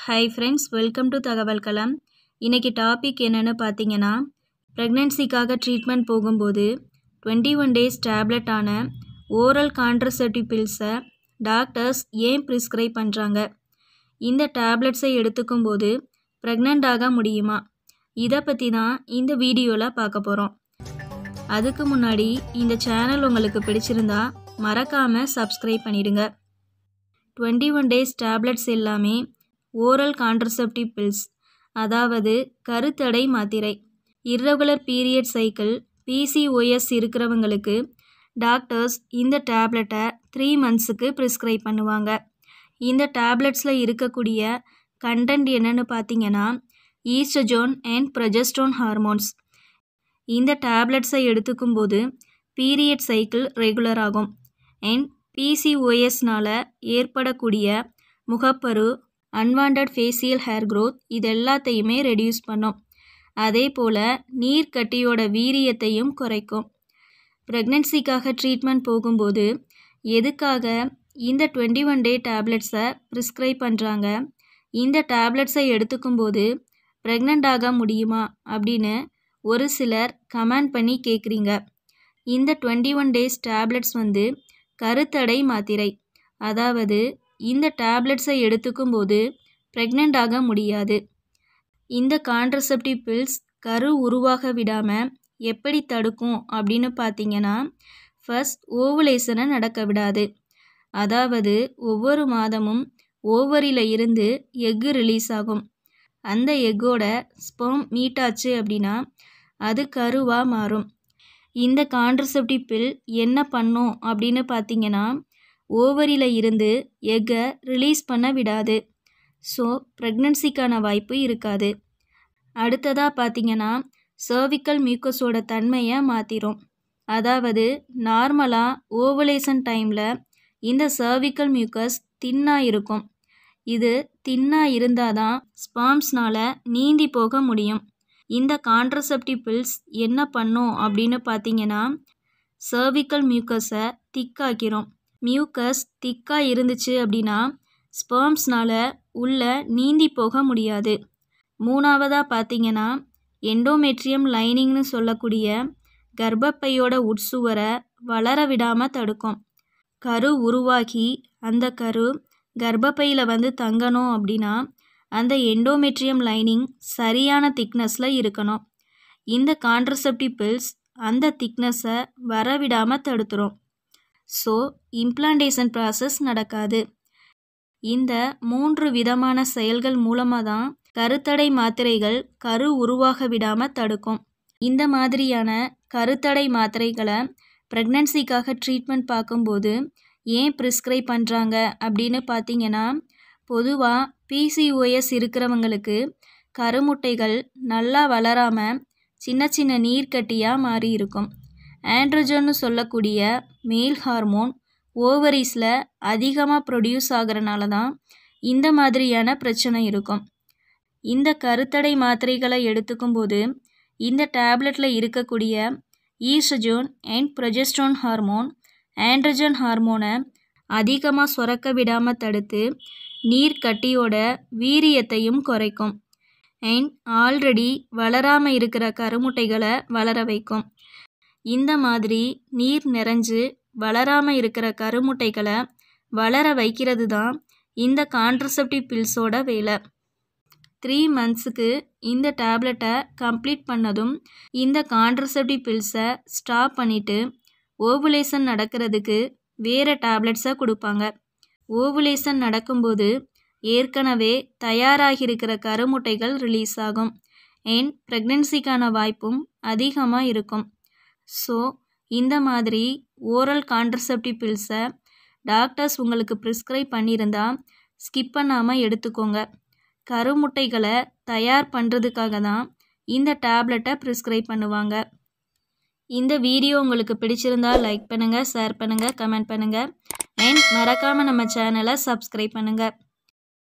hi friends welcome to தகவல் களம் இன்றைக்கி டாபிக் என்னென்னு பார்த்தீங்கன்னா ப்ரெக்னென்சிக்காக ட்ரீட்மெண்ட் போகும்போது டுவெண்ட்டி ஒன் டேஸ் டேப்லெட்டான ஓரல் கான்ட்ரசெப்டிவ் பில்ஸை டாக்டர்ஸ் ஏன் ப்ரிஸ்கிரைப் பண்ணுறாங்க இந்த டேப்லெட்ஸை எடுத்துக்கும் போது ப்ரெக்னென்ட் ஆக முடியுமா இதை பற்றி தான் இந்த வீடியோவில் பார்க்க போகிறோம் அதுக்கு முன்னாடி இந்த சேனல் உங்களுக்கு பிடிச்சிருந்தா மறக்காமல் சப்ஸ்கிரைப் பண்ணிடுங்க டுவெண்ட்டி ஒன் டேஸ் டேப்லெட்ஸ் எல்லாமே ஓரல் கான்ட்ரசெப்டிவ் பில்ஸ் அதாவது கருத்தடை மாத்திரை இர்ரெகுலர் பீரியட் சைக்கிள் பிசிஓஎஸ் இருக்கிறவங்களுக்கு டாக்டர்ஸ் இந்த டேப்லெட்டை த்ரீ மந்த்ஸுக்கு ப்ரிஸ்கிரைப் பண்ணுவாங்க இந்த டேப்லெட்ஸில் இருக்கக்கூடிய கண்டென்ட் என்னென்னு பார்த்தீங்கன்னா ஈஸ்டஜோன் அண்ட் ப்ரொஜெஸ்ட்ரோன் ஹார்மோன்ஸ் இந்த டேப்லெட்ஸை எடுத்துக்கும்போது பீரியட் சைக்கிள் ரெகுலர் ஆகும் அண்ட் பிசிஓஎஸ்னால் ஏற்படக்கூடிய முகப்பரு அன்வான்ட் ஃபேஷியல் ஹேர் க்ரோத் இது எல்லாத்தையுமே ரெடியூஸ் பண்ணும் அதே போல் நீர்க்கட்டியோட வீரியத்தையும் குறைக்கும் ப்ரெக்னென்சிக்காக ட்ரீட்மெண்ட் போகும்போது எதுக்காக இந்த டுவெண்ட்டி ஒன் டே டேப்லெட்ஸை ப்ரிஸ்கிரைப் பண்ணுறாங்க இந்த டேப்லெட்ஸை எடுத்துக்கும்போது ப்ரெக்னென்ட் ஆக முடியுமா அப்படின்னு ஒரு சிலர் கமெண்ட் பண்ணி கேட்குறீங்க இந்த டுவெண்ட்டி ஒன் டேஸ் டேப்லெட்ஸ் வந்து கருத்தடை மாத்திரை அதாவது இந்த டேப்லெட்ஸை எடுத்துக்கும்போது ப்ரெக்னென்ட் ஆக முடியாது இந்த கான்ட்ரசெப்டிவ் பில்ஸ் கரு உருவாக விடாமல் எப்படி தடுக்கும் அப்படின்னு பார்த்தீங்கன்னா ஃபஸ்ட் ஓவுலேஷனை நடக்க விடாது அதாவது ஒவ்வொரு மாதமும் ஓவரியில் இருந்து எக்கு ரிலீஸ் ஆகும் அந்த எக்கோட ஸ்பெர்ம் மீட் ஆச்சு அப்படின்னா அது கருவாக மாறும் இந்த கான்ட்ரசெப்டிவ் பில் என்ன பண்ணும் அப்படின்னு பார்த்தீங்கன்னா ஓவரியில் இருந்து எக்கை ரிலீஸ் பண்ண விடாது ஸோ ப்ரெக்னென்சிக்கான வாய்ப்பு இருக்காது அடுத்ததாக பார்த்தீங்கன்னா சர்விக்கல் மியூக்கஸோட தன்மையை மாற்றிடும் அதாவது நார்மலாக ஓவலேஷன் டைமில் இந்த சர்விக்கல் மியூக்கஸ் தின்னாக இருக்கும் இது தின்னாக இருந்தால் தான் ஸ்பாம்ஸ்னால் நீந்தி போக முடியும் இந்த கான்ட்ரசெப்டிவ் பில்ஸ் என்ன பண்ணும் அப்படின்னு பார்த்தீங்கன்னா சர்விக்கல் மியூக்கஸை திக்காக்கிறோம் மியூக்கஸ் திக்காக இருந்துச்சு அப்படின்னா ஸ்பெர்ம்ஸ்னால் உள்ள நீந்தி போக முடியாது மூணாவதாக பார்த்தீங்கன்னா எண்டோமெட்ரியம் லைனிங்னு சொல்லக்கூடிய கர்ப்பப்பையோட உட்சுவரை வளர விடாமல் தடுக்கும் கரு உருவாகி அந்த கரு கர்ப்பப்பையில் வந்து தங்கணும் அப்படின்னா அந்த எண்டோமெட்ரியம் லைனிங் சரியான திக்னஸில் இருக்கணும் இந்த கான்ட்ரசெப்டிவ் பில்ஸ் அந்த திக்னஸை வரவிடாமல் தடுத்துரும் ஸோ இம்ப்ளான்டேஷன் ப்ராசஸ் நடக்காது இந்த மூன்று விதமான செயல்கள் மூலமாக தான் கருத்தடை மாத்திரைகள் கரு உருவாக விடாமல் தடுக்கும் இந்த மாதிரியான கருத்தடை மாத்திரைகளை ப்ரெக்னென்சிக்காக ட்ரீட்மெண்ட் பார்க்கும்போது ஏன் ப்ரிஸ்கிரைப் பண்ணுறாங்க அப்படின்னு பார்த்தீங்கன்னா பொதுவாக பிசிஓஎஸ் இருக்கிறவங்களுக்கு கருமுட்டைகள் நல்லா வளராமல் சின்ன சின்ன நீர்க்கட்டியாக மாறி இருக்கும் ஆண்ட்ரோஜன்னு சொல்லக்கூடிய மேல் ஹார்மோன் ஓவரிஸில் அதிகமாக ப்ரொடியூஸ் ஆகிறனால தான் இந்த மாதிரியான பிரச்சனை இருக்கும் இந்த கருத்தடை மாத்திரைகளை எடுத்துக்கும்போது இந்த டேப்லெட்டில் இருக்கக்கூடிய estrogen and progesterone hormone androgen ஹார்மோனை அதிகமாக சுரக்க விடாமல் தடுத்து நீர்க்கட்டியோட வீரியத்தையும் குறைக்கும் அண்ட் ஆல்ரெடி வளராமல் இருக்கிற கருமுட்டைகளை வளர வைக்கும் இந்த மாதிரி நீர் நிறைஞ்சு வளராமல் இருக்கிற கருமுட்டைகளை வளர வைக்கிறது தான் இந்த கான்ட்ரசெப்டிவ் பில்ஸோட வேலை த்ரீ மந்த்ஸுக்கு இந்த டேப்லெட்டை கம்ப்ளீட் பண்ணதும் இந்த கான்ட்ரசெப்டிவ் பில்ஸை ஸ்டாப் பண்ணிவிட்டு ஓவுலேஷன் நடக்கிறதுக்கு வேறு டேப்லெட்ஸை கொடுப்பாங்க ஓவுலேஷன் நடக்கும்போது ஏற்கனவே தயாராகியிருக்கிற கருமுட்டைகள் ரிலீஸ் ஆகும் அண்ட் ப்ரெக்னென்சிக்கான வாய்ப்பும் அதிகமாக இருக்கும் ஸோ இந்த மாதிரி ஓரல் கான்ட்ரசெப்டிவ் பில்ஸை டாக்டர்ஸ் உங்களுக்கு ப்ரிஸ்கிரைப் பண்ணியிருந்தா ஸ்கிப் பண்ணாமல் எடுத்துக்கோங்க கருமுட்டைகளை தயார் பண்ணுறதுக்காக தான் இந்த டேப்லெட்டை ப்ரிஸ்கிரைப் பண்ணுவாங்க இந்த வீடியோ உங்களுக்கு பிடிச்சிருந்தா லைக் பண்ணுங்கள் ஷேர் பண்ணுங்கள் கமெண்ட் பண்ணுங்கள் அண்ட் மறக்காமல் நம்ம சேனலை சப்ஸ்கிரைப் பண்ணுங்கள்